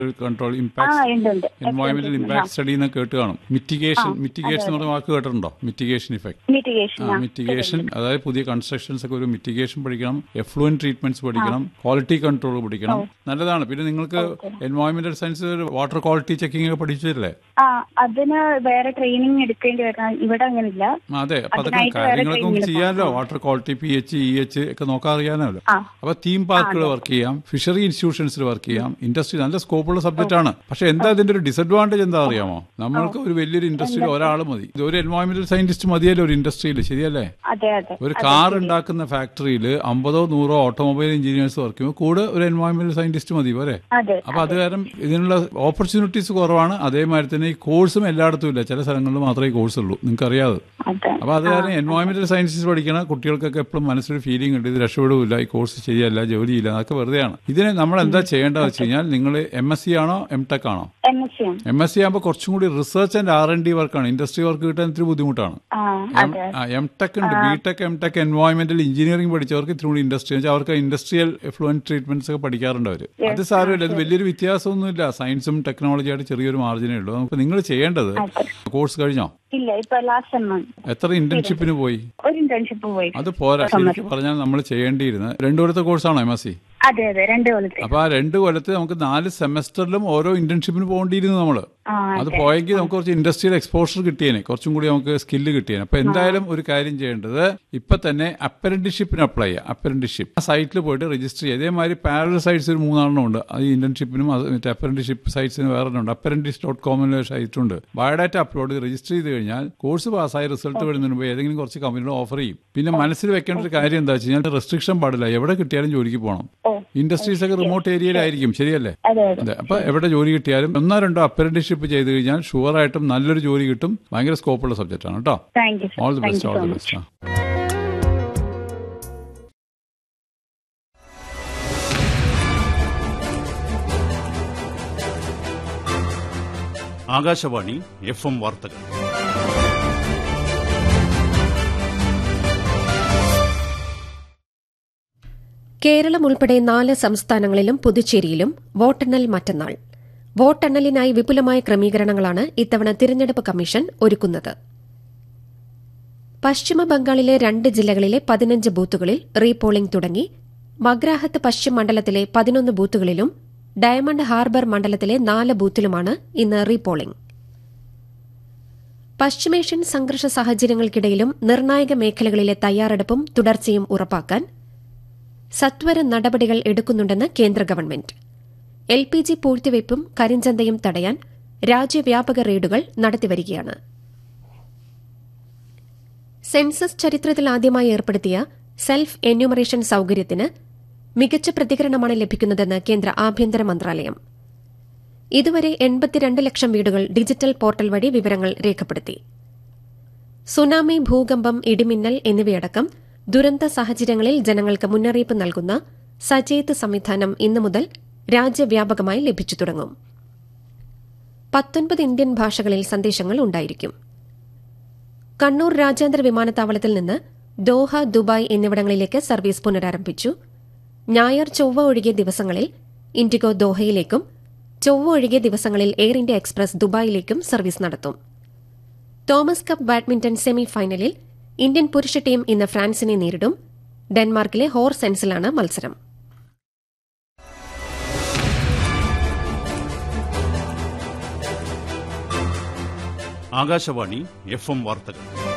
Control ആ impact ഉണ്ട് ഉണ്ട് എൻവയോൺമെന്റൽ ഇമ്പാക്ട് സ്റ്റഡി എന്ന് കേട്ട് കാണും മിറ്റിഗേഷൻ മിറ്റിഗേഷൻ എന്ന് പറഞ്ഞ വാക്ക് കേട്ടിട്ടുണ്ടോ മിറ്റിഗേഷൻ ഇഫക്ട് മിറ്റിഗേഷൻ ആ മിറ്റിഗേഷൻ അതായത് പുതിയ കൺസ്ട്രക്ഷൻസ് ഒക്കെ ഒരു മിറ്റിഗേഷൻ പഠിക്കണം എഫ്ലുവൻ ട്രീറ്റ്മെന്റ്സ് പഠിക്കണം ക്വാളിറ്റി കൺട്രോൾ പഠിക്കണം നല്ലതാണ് പിന്നെ നിങ്ങൾക്ക് എൻവയോൺമെന്റൽ സയൻസ് വാട്ടർ ക്വാളിറ്റി ചെക്കിംഗ് ഒക്കെ പഠിച്ചില്ലേ ആ അതിന് വേറെ ട്രെയിനിങ് എടുക്കേണ്ടി വരണം ഇവിടെ അങ്ങനില്ല ആ, അതെ അപ്പൊ അതൊക്കെ അതിനായിട്ട് വേറെ കാര്യങ്ങളൊക്കെ നമുക്ക് training ചെയ്യാമല്ലോ water quality P H E H ഒക്കെ നോക്കാൻ അറിയാമല്ലോ ആ. അപ്പൊ തീം പാർക്കുകൾ വർക്ക് ചെയ്യാം ഫിഷറി ഇൻസ്റ്റിറ്റ്യൂഷൻസിൽ വർക്ക് ചെയ്യാം ഇൻഡസ്ട്രി നല്ല സ്കോപ്പുള്ള സബ്ജക്റ്റ് ആണ് പക്ഷെ എന്താ ഇതിന്റെ ഒരു ഡിസഡ്വാൻറ്റേജ് എന്താ അറിയാമോ നമ്മൾക്ക് ഒരു വലിയൊരു ഇൻഡസ്ട്രിയിൽ ഒരാൾ മതി ഇത് ഒരു എൻവയോൺമെന്റൽ സയന്റിസ്റ്റ് മതിയല്ലോ ഒരു ഇൻഡസ്ട്രിയിൽ ശരിയല്ലേ അതെ അതെ ഒരു കാർ ഉണ്ടാക്കുന്ന ഫാക്ടറിയിൽ അമ്പതോ നൂറോ ഓട്ടോമൊബൈൽ എഞ്ചിനീയേഴ്സ് വർക്ക് ചെയ്യുമ്പോൾ കൂടെ ഒരു എൻവയോൺമെന്റൽ സയന്റിസ്റ്റ് മതി പോരെ അതെ അപ്പൊ അത് കാരണം ഇതിനുള്ള ഓപ്പർച്യൂണിറ്റീസ് കുറവാണ് അതേമാതിരി തന്നെ ഈ കോഴ്സും എല്ലായിടത്തും ഇല്ല ചില സ്ഥലങ്ങളിൽ മാത്രമേ ഈ കോഴ്സ് ഉള്ളൂ നിങ്ങൾക്ക് അറിയാതെ അതെ അപ്പൊ അത് കാരണം എൻവയോൺമെന്റൽ സയൻസസ് പഠിക്കണ കുട്ടികൾക്കൊക്കെ എപ്പോഴും മനസ്സിലൊരു ഫീലിംഗ് ഉണ്ട് ഇത് രക്ഷപ്പെടില്ല ഈ കോഴ്സ് ശരിയല്ല ജോലിയില്ല അതൊക്കെ വെറുതെയാണ് ഇതിന് നമ്മൾ എന്താ ചെയ്യേണ്ടത് വെച്ച് കഴിഞ്ഞാൽ നിങ്ങൾ എം എസ് സി ആണോ എം ടെക് ആണോ M S C M S C ആകുമ്പോൾ കുറച്ചും കൂടി research and R N D വർക്കാണ് ഇൻഡസ്ട്രി വർക്ക് കിട്ടാൻ ഇത്തിരി ബുദ്ധിമുട്ടാണ് ആ അതെ എം ടെക് ഉണ്ട് ബി ടെക് എം ടെക് എൻവയോൺമെന്റൽ എഞ്ചിനീയറിംഗ് പഠിച്ചവർക്ക് ഇത്തിരി കൂടി ഇൻഡസ്ട്രി വെച്ചാൽ അവർക്ക് ഇൻഡസ്ട്രിയൽ എഫ്ലുവൻറ്റ് ട്രീറ്റ്മെന്റ്സ് ഒക്കെ പഠിക്കാറുണ്ട് അവർ അത് സാരമില്ല അത് വലിയൊരു വ്യത്യാസമൊന്നുമില്ല സയൻസും ടെക്നോളജിയായിട്ട് ചെറിയൊരു മാർജിനേ ഉള്ളൂ നമുക്ക് നിങ്ങൾ ചെയ്യേണ്ടത് കോഴ്സ് കഴിഞ്ഞോ ഇല്ല ഇപ്പൊ ലാസ്റ്റ് സെമ്മാണ് എത്ര ഇന്റേൺഷിപ്പിന് പോയി ഒരു ഇന്റേൺഷിപ്പ് പോയി അത് പോരാ ശരിക്കും പറഞ്ഞാൽ നമ്മൾ ചെയ്യേണ്ടിയിരുന്നത് രണ്ടു കൊല്ലത്തെ കോഴ്സാണോ എം എസ് സി അതെ അതെ രണ്ട് കൊല്ലത്തെ അപ്പൊ ആ രണ്ട് കൊല്ലത്ത് നമുക്ക് നാല് സെമസ്റ്ററിലും ഓരോ ഇന്റേൺഷിപ്പിന് പോകേണ്ടിയിരുന്നു നമ്മള് ആ അത് പോയെങ്കിൽ നമുക്ക് കുറച്ച് ഇൻഡസ്ട്രിയൽ എക്സ്പോഷർ കിട്ടിയേനെ കുറച്ചും കൂടി നമുക്ക് സ്കില്ല് കിട്ടിയേനെ അപ്പൊ എന്തായാലും ഒരു കാര്യം ചെയ്യേണ്ടത് ഇപ്പൊ തന്നെ അപ്പരന്റിഷിപ്പിന് അപ്ലൈ ചെയ്യാം അപ്പരന്റിഷിപ്പ് ആ സൈറ്റിൽ പോയിട്ട് രജിസ്റ്റർ ചെയ്യുക ഇതേമാതിരി പാരൽ സൈറ്റ്സ് ഒരു മൂന്നെണ്ണം ഉണ്ട് അത് ഇന്റേൺഷിപ്പിനും അത് മറ്റേ അപ്പരന്റിഷിപ്പ് സൈറ്റ്സിന് വേറെ ഉണ്ട് അപ്പരന്റിസ് ഡോട്ട് കോമിൽ സൈറ്റ് ഉണ്ട് ബയോഡാറ്റ അപ്ലോഡ് ചെയ്ത് രജിസ്റ്റർ ചെയ്ത് കഴിഞ്ഞാൽ കോഴ്സ് പാസ്സായി റിസൾട്ട് വരുന്നതിന് മുമ്പ് ഏതെങ്കിലും കുറച്ച് കമ്പനികൾ ഓഫർ ചെയ്യും പിന്നെ മനസ്സിൽ വെക്കേണ്ട ഒരു കാര്യം എന്താ വെച്ച് കഴിഞ്ഞാൽ റെസ്ട്രിക്ഷൻ പാടില്ല എവിടെ കിട്ടിയാലും ജോലിക്ക് പോകണം ഓ ഇൻഡസ്ട്രീസ് ഒക്കെ റിമോട്ട് ഏരിയയിലായിരിക്കും ശരിയല്ലേ അതെ അതെ അതെ അപ്പൊ എവിടെ ജോലി കിട്ടിയാലും ഒന്നോ രണ്ടോ അപ്രന്റീഷിപ്പ് ചെയ്ത് കഴിഞ്ഞാൽ ഷുവർ ആയിട്ടും നല്ലൊരു ജോലി കിട്ടും ഭയങ്കര സ്കോപ്പുള്ള സബ്ജക്റ്റ് ആണ് കേട്ടോ thank you all the thank best you all so the much best Akashvani F M വാർത്തകൾ കേരളം ഉൾപ്പെടെ നാല് സംസ്ഥാനങ്ങളിലും പുതുച്ചേരിയിലും വോട്ടെണ്ണൽ മറ്റന്നാൾ വോട്ടെണ്ണലിനായി വിപുലമായ ക്രമീകരണങ്ങളാണ് ഇത്തവണ തിരഞ്ഞെടുപ്പ് കമ്മീഷൻ ഒരുക്കുന്നത് പശ്ചിമ ബംഗാളിലെ രണ്ട് ജില്ലകളിലെ പതിനഞ്ച് ബൂത്തുകളിൽ റീപോളിംഗ് തുടങ്ങി മഗ്രാഹത്ത് പശ്ചിം മണ്ഡലത്തിലെ പതിനൊന്ന് ബൂത്തുകളിലും ഡയമണ്ട് ഹാർബർ മണ്ഡലത്തിലെ നാല് ബൂത്തിലുമാണ് ഇന്ന് റീപോളിംഗ് പശ്ചിമേഷ്യൻ സംഘർഷ സാഹചര്യങ്ങൾക്കിടയിലും നിർണായക മേഖലകളിലെ തയ്യാറെടുപ്പും തുടർച്ചയും ഉറപ്പാക്കാൻ സത്വര നടപടികൾ എടുക്കുന്നുണ്ടെന്ന് കേന്ദ്ര ഗവൺമെന്റ് എൽ പി ജി പൂഴ്ത്തിവയ്പും കരിഞ്ചന്തയും തടയാൻ രാജ്യവ്യാപക റെയ്ഡുകൾ നടത്തിവരികയാണ് സെൻസസ് ചരിത്രത്തിൽ ആദ്യമായി ഏർപ്പെടുത്തിയ സെൽഫ് എന്യൂമറേഷൻ സൌകര്യത്തിന് മികച്ച പ്രതികരണമാണ് ലഭിക്കുന്നതെന്ന് കേന്ദ്ര ആഭ്യന്തര മന്ത്രാലയം ഇതുവരെ എൺപത്തിരണ്ട് ലക്ഷം വീടുകൾ ഡിജിറ്റൽ പോർട്ടൽ വഴി വിവരങ്ങൾ രേഖപ്പെടുത്തി സുനാമി ഭൂകമ്പം ഇടിമിന്നൽ എന്നിവയടക്കം ദുരന്ത സാഹചര്യങ്ങളിൽ ജനങ്ങൾക്ക് മുന്നറിയിപ്പ് നൽകുന്ന സചേത് സംവിധാനം ഇന്നു മുതൽ രാജ്യവ്യാപകമായി ലഭിച്ചു തുടങ്ങും പത്തൊൻപത് ഇന്ത്യൻ ഭാഷകളിൽ സന്ദേശങ്ങൾ ഉണ്ടായിരിക്കും കണ്ണൂർ രാജ്യാന്തര വിമാനത്താവളത്തിൽ നിന്ന് ദോഹ ദുബായ് എന്നിവിടങ്ങളിലേക്ക് സർവീസ് പുനരാരംഭിച്ചു ഞായർ ചൊവ്വ ഒഴികെ ദിവസങ്ങളിൽ ഇൻഡിഗോ ദോഹയിലേക്കും ചൊവ്വ ഒഴികെ ദിവസങ്ങളിൽ എയർ ഇന്ത്യ എക്സ്പ്രസ് ദുബായിലേക്കും സർവീസ് നടത്തും Thomas cup badminton semi final Indian പുരുഷ ടീം ഇന്ന് ഫ്രാൻസിനെ നേരിടും ഡെൻമാർക്കിലെ ഹോർസെൻസിലാണ് മത്സരം ആകാശവാണി എഫ് എം വാർത്തകൾ